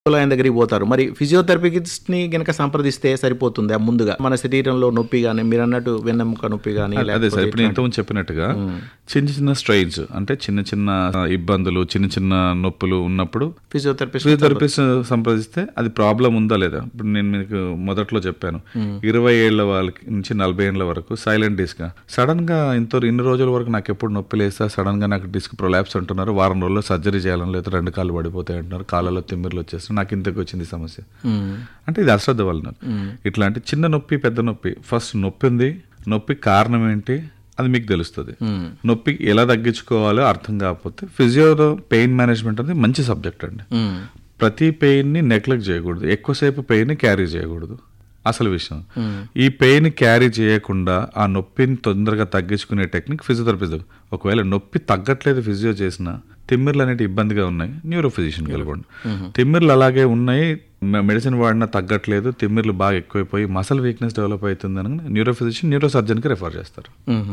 ఆయన దగ్గరికి పోతారు మరి ఫిజియోథెరపిస్ట్ ని గనక సంప్రదిస్తే సరిపోతుందా ముందుగా మన శరీరంలో నొప్పి కానీ మీరు అన్నట్టు వెన్నెముక నొప్పి కానీ అదే సార్ ఇప్పుడు నేను ఇంతకుముందు చెప్పినట్టుగా చిన్న చిన్న స్ట్రైన్స్ అంటే చిన్న చిన్న ఇబ్బందులు చిన్న చిన్న నొప్పులు ఉన్నప్పుడు ఫిజియోథెరపిస్ట్ ఫిజియోథెరపిస్ట్ సంప్రదిస్తే అది ప్రాబ్లం ఉందా లేదా ఇప్పుడు నేను మీకు మొదట్లో చెప్పాను ఇరవై ఏళ్ల వాళ్ళకి నుంచి నలభై ఏళ్ల వరకు సైలెంట్ డిస్క్ సడన్ గా ఇంత ఇన్ని రోజుల వరకు నాకు ఎప్పుడు నొప్పి లేస్తా సడన్ గా నాకు డిస్క్ ప్రొలాప్స్ అంటున్నారు వారం రోజుల్లో సర్జరీ చేయాలని లేదా రెండు కాళ్ళు పడిపోతాయి అంటున్నారు కాళ్ళలో తిమ్మిర్లు వచ్చేస్తాయి నాకు ఇంతకు వచ్చింది ఈ సమస్య అంటే ఇది అశ్రద్ధ వలన ఇట్లాంటి చిన్న నొప్పి పెద్ద నొప్పి ఫస్ట్ నొప్పి ఉంది నొప్పి కారణం ఏంటి అది మీకు తెలుస్తుంది నొప్పి ఎలా తగ్గించుకోవాలో అర్థం కాకపోతే ఫిజియో పెయిన్ మేనేజ్మెంట్ అనేది మంచి సబ్జెక్ట్ అండి ప్రతి పెయిన్ ని నెగ్లెక్ట్ చేయకూడదు ఎక్కువసేపు పెయిన్ ని క్యారీ చేయకూడదు అసలు విషయం ఈ పెయిన్ క్యారీ చేయకుండా ఆ నొప్పిని తొందరగా తగ్గించుకునే టెక్నిక్ ఫిజియోథెరపిస్ట్ ఒకవేళ నొప్పి తగ్గట్లేదు ఫిజియో చేసినా తిమ్మిర్లు అనేవి ఇబ్బందిగా ఉన్నాయి న్యూరో ఫిజిషియన్ కలగండి తిమ్మిర్లు అలాగే ఉన్నాయి మె- మెడిసిన్ వాడినా తగ్గట్లేదు తిమ్మిర్లు బాగా ఎక్కువైపోయి మసల్ వీక్నెస్ డెవలప్ అవుతుంది అని న్యూరో ఫిజిషియన్ న్యూరో సర్జన్కి రెఫర్ చేస్తారు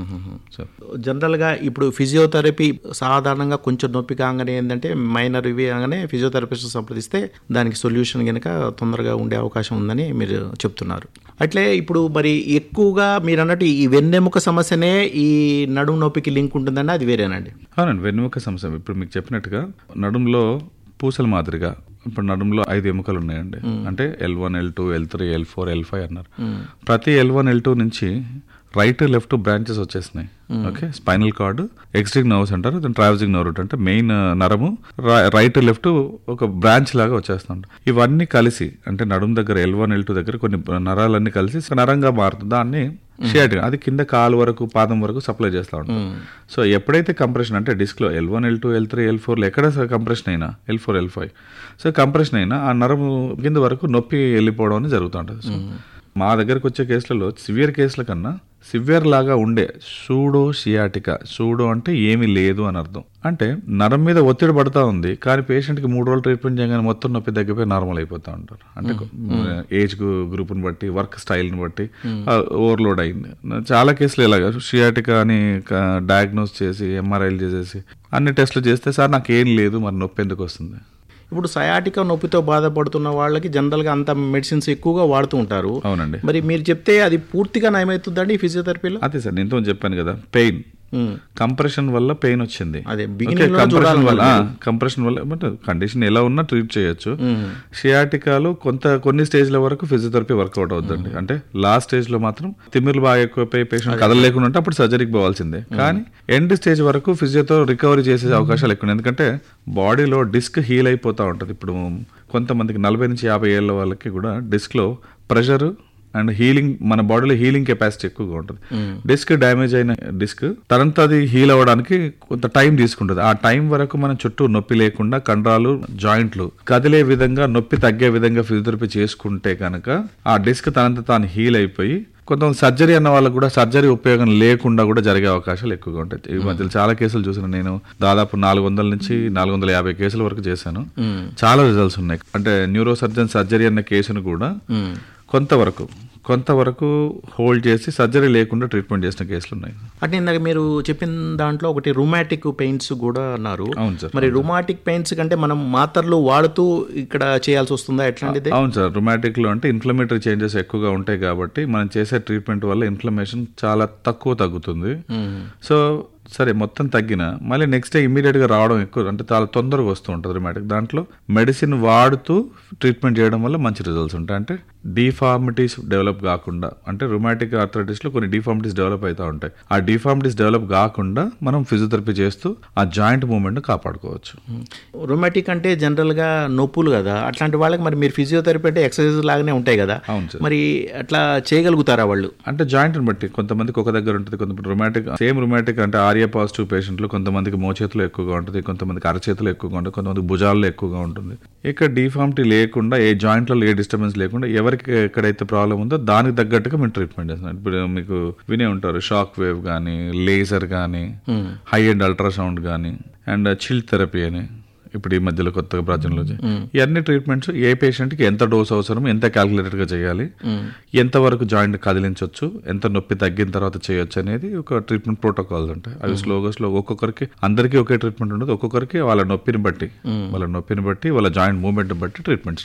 సో జనరల్ గా ఇప్పుడు ఫిజియోథెరపీ సాధారణంగా కొంచెం నొప్పి కాగానే ఏంటంటే మైనర్ ఇవి కాగానే ఫిజియోథెరపిస్ట్ సంప్రదిస్తే దానికి సొల్యూషన్ కనుక తొందరగా ఉండే అవకాశం ఉందని మీరు చెప్తున్నారు అట్లే ఇప్పుడు మరి ఎక్కువగా మీరు అన్నట్టు ఈ వెన్నెముక సమస్యనే ఈ నడుము నొప్పికి లింక్ ఉంటుందండి అది వేరేనండి అవునండి వెన్నెముక సమస్య ఇప్పుడు మీకు చెప్పినట్టుగా నడుములో పూసల మాదిరిగా ఇప్పుడు నడుములో ఐదు ఎముకలు ఉన్నాయండి అంటే L one L two L three L four L five అన్నారు ప్రతి ఎల్ వన్ ఎల్ టూ నుంచి రైట్ లెఫ్ట్ బ్రాంచెస్ వచ్చేసినాయి ఓకే స్పైనల్ కార్డ్ ఎక్స్ట్రిక్ నర్వ్స్ అంటారు దాని ట్రావెజింగ్ నర్వ్ అంటే మెయిన్ నరము రైట్ లెఫ్ట్ ఒక బ్రాంచ్ లాగా వచ్చేస్తుంది ఇవన్నీ కలిసి అంటే నడుము దగ్గర ఎల్ వన్ ఎల్ టూ దగ్గర కొన్ని నరాలన్నీ కలిసి నరంగా మారుతుంది దాన్ని షేడ్ అది కింద కాలు వరకు పాదం వరకు సప్లై చేస్తూ ఉంటాం సో ఎప్పుడైతే కంప్రెషన్ అంటే డిస్క్ లో L one L two L three L four ఎక్కడ కంప్రెషన్ అయినా L four L five so compression అయినా ఆ నరము కింద వరకు నొప్పి వెళ్ళిపోవడం అనేది జరుగుతూ ఉంటుంది సో మా దగ్గరకు వచ్చే కేసులలో సివియర్ కేసుల కన్నా సివియర్ లాగా ఉండే సూడో షియాటికా సూడో అంటే ఏమీ లేదు అని అర్థం అంటే నరం మీద ఒత్తిడి పడతా ఉంది కానీ పేషెంట్ కి మూడు రోజులు ట్రీట్మెంట్ చేయగానే మొత్తం నొప్పి తగ్గిపోయి నార్మల్ అయిపోతా ఉంటారు అంటే ఏజ్ గ్రూప్ని బట్టి వర్క్ స్టైల్ని బట్టి ఓవర్లోడ్ అయింది చాలా కేసులు ఇలాగ షియాటికా అని డయాగ్నోస్ చేసి ఎంఆర్ఐలు చేసేసి అన్ని టెస్టులు చేస్తే సార్ నాకు ఏం లేదు మరి నొప్పి ఎందుకు వస్తుంది ఇప్పుడు సయాటిక నొప్పితో బాధపడుతున్న వాళ్ళకి జనరల్గా అంత మెడిసిన్స్ ఎక్కువగా వాడుతూ ఉంటారు అవునండి మరి మీరు చెప్తే అది పూర్తిగా నయమవుతుందండి ఈ ఫిజియోథెరపీలో అదే సార్ నేను చెప్పాను కదా పెయిన్ కంప్రెషన్ వల్ల పెయిన్ వచ్చింది అదే ఓకే, బిగినింగ్ లో కంప్రెషన్ వల్ల కంప్రెషన్ వల్ల బట్ కండిషన్ ఎలా ఉన్నా ట్రీట్ చేయొచ్చు షియాటికాలు కొంత కొన్ని స్టేజ్ల వరకు ఫిజియోథెరపీ వర్కౌట్ అవుతుంది అంటే లాస్ట్ స్టేజ్ లో మాత్రం తిమ్మిర్లు బాగా ఎక్కువైపోయి పేషెంట్ కదలలేకుండా ఉంటే అప్పుడు సర్జరీకి పోవాల్సిందే కానీ ఎండ్ స్టేజ్ వరకు ఫిజియోతో రికవరీ చేసే అవకాశాలు ఎక్కువ ఉన్నాయి. ఎందుకంటే బాడీలో డిస్క్ హీల్ అయిపోతా ఉంటుంది ఇప్పుడు కొంతమందికి నలభై నుంచి యాభై ఏళ్ళ వాళ్ళకి కూడా డిస్క్ లో ప్రెషర్ అండ్ హీలింగ్ మన బాడీలో హీలింగ్ కెపాసిటీ ఎక్కువగా ఉంటుంది డిస్క్ డ్యామేజ్ అయిన డిస్క్ తనంతా అది హీల్ అవ్వడానికి కొంత టైం తీసుకుంటుంది ఆ టైం వరకు మన చుట్టూ నొప్పి లేకుండా కండరాలు జాయింట్లు కదిలే విధంగా నొప్పి తగ్గే విధంగా ఫిజియోథెరపీ చేసుకుంటే కనుక ఆ డిస్క్ తనంత తాను హీల్ అయిపోయి కొంతమంది సర్జరీ అన్న వాళ్ళకు కూడా సర్జరీ ఉపయోగం లేకుండా కూడా జరిగే అవకాశాలు ఎక్కువగా ఉంటాయి ఈ మధ్యలో చాలా కేసులు చూసిన నేను దాదాపు నాలుగు వందల నుంచి నాలుగు వందల యాభై కేసుల వరకు చేశాను చాలా రిజల్ట్స్ ఉన్నాయి అంటే న్యూరో సర్జన్ సర్జరీ అన్న కేసును కూడా కొంతవరకు కొంతవరకు హోల్డ్ చేసి సర్జరీ లేకుండా ట్రీట్మెంట్ చేసిన కేసులు ఉన్నాయి అంటే ఇందాక మీరు చెప్పిన దాంట్లో ఒకటి రుమాటిక్ పెయిన్స్ కూడా అన్నారు అవును సార్ మరి రుమాటిక్ పెయిన్స్ కంటే మనం మాత్రలు వాడుతూ ఇక్కడ చేయాల్సి వస్తుందా ఎట్లాంటిది అవును సార్ రొమాటిక్ లో అంటే ఇన్ఫ్లమేటరీ చేంజెస్ ఎక్కువగా ఉంటాయి కాబట్టి మనం చేసే ట్రీట్మెంట్ వల్ల ఇన్ఫ్లమేషన్ చాలా తక్కువ తగ్గుతుంది సో సరే మొత్తం తగ్గిన మళ్ళీ నెక్స్ట్ డే ఇమీడియట్ గా రావడం ఎక్కువ అంటే చాలా తొందరగా వస్తూ ఉంటుంది రుమాటిక్ దాంట్లో మెడిసిన్ వాడుతూ ట్రీట్మెంట్ చేయడం వల్ల మంచి రిజల్ట్స్ ఉంటాయి అంటే డిఫార్మిటీస్ డెవలప్ కాకుండా అంటే రుమాటిక్ ఆర్థరైటిస్ లో కొన్ని డిఫార్మిటీస్ డెవలప్ అవుతూ ఉంటాయి ఆ డిఫార్మిటీస్ డెవలప్ కాకుండా మనం ఫిజియోథెరపీ చేస్తూ ఆ జాయింట్ మూవ్మెంట్ కాపాడుకోవచ్చు రొమాటిక్ అంటే జనరల్ గా నొప్పులు కదా అట్లాంటి వాళ్ళకి మరి మీరు ఫిజియోథెరపీ అంటే ఎక్సర్సైజ్ లాగానే ఉంటాయి కదా అవును సార్ మరి అట్లా చేయగలుగుతారా వాళ్ళు అంటే జాయింట్ని బట్టి కొంతమందికి ఒక దగ్గర ఉంటుంది కొంతమంది రొమాటిక్ సేమ్ రొమాటిక్ అంటే ఆర్య పాజిటివ్ పేషెంట్లు కొంతమందికి మోచేతులు ఎక్కువగా ఉంటుంది కొంతమందికి అరచేతులు ఎక్కువగా ఉంటుంది కొంతమంది భుజాల్లో ఎక్కువగా ఉంటుంది ఇక్కడ డిఫార్మిటీ లేకుండా ఏ జాయింట్లలో ఏ డిస్టర్బెన్స్ లేకుండా ఎవరికి ఎక్కడైతే ప్రాబ్లం ఉందో దానికి తగ్గట్టుగా మేము ట్రీట్మెంట్ చేస్తున్నాం ఇప్పుడు మీకు వినే ఉంటారు షాక్ వేవ్ కానీ లేజర్ కానీ హై అండ్ అల్ట్రాసౌండ్ కానీ అండ్ చిల్ థెరపీ అని ఇప్పుడు ఈ మధ్యలో కొత్తగా ప్రాచీనలో వచ్చాయి. ఇవన్నీ ట్రీట్మెంట్స్ ఏ పేషెంట్ కి ఎంత డోస్ అవసరం ఎంత క్యాల్కులేటెడ్ గా చేయాలి ఎంత వరకు జాయింట్ కదిలించవచ్చు ఎంత నొప్పి తగ్గిన తర్వాత చేయొచ్చు అనేది ఒక ట్రీట్మెంట్ ప్రోటోకాల్స్ ఉంటాయి అవి స్లోగా స్లో ఒక్కొక్కరికి అందరికీ ఒకే ట్రీట్మెంట్ ఉండదు ఒక్కొక్కరికి వాళ్ళ నొప్పిని బట్టి వాళ్ళ నొప్పిని బట్టి వాళ్ళ జాయింట్ మూవ్మెంట్ బట్టి ట్రీట్మెంట్స్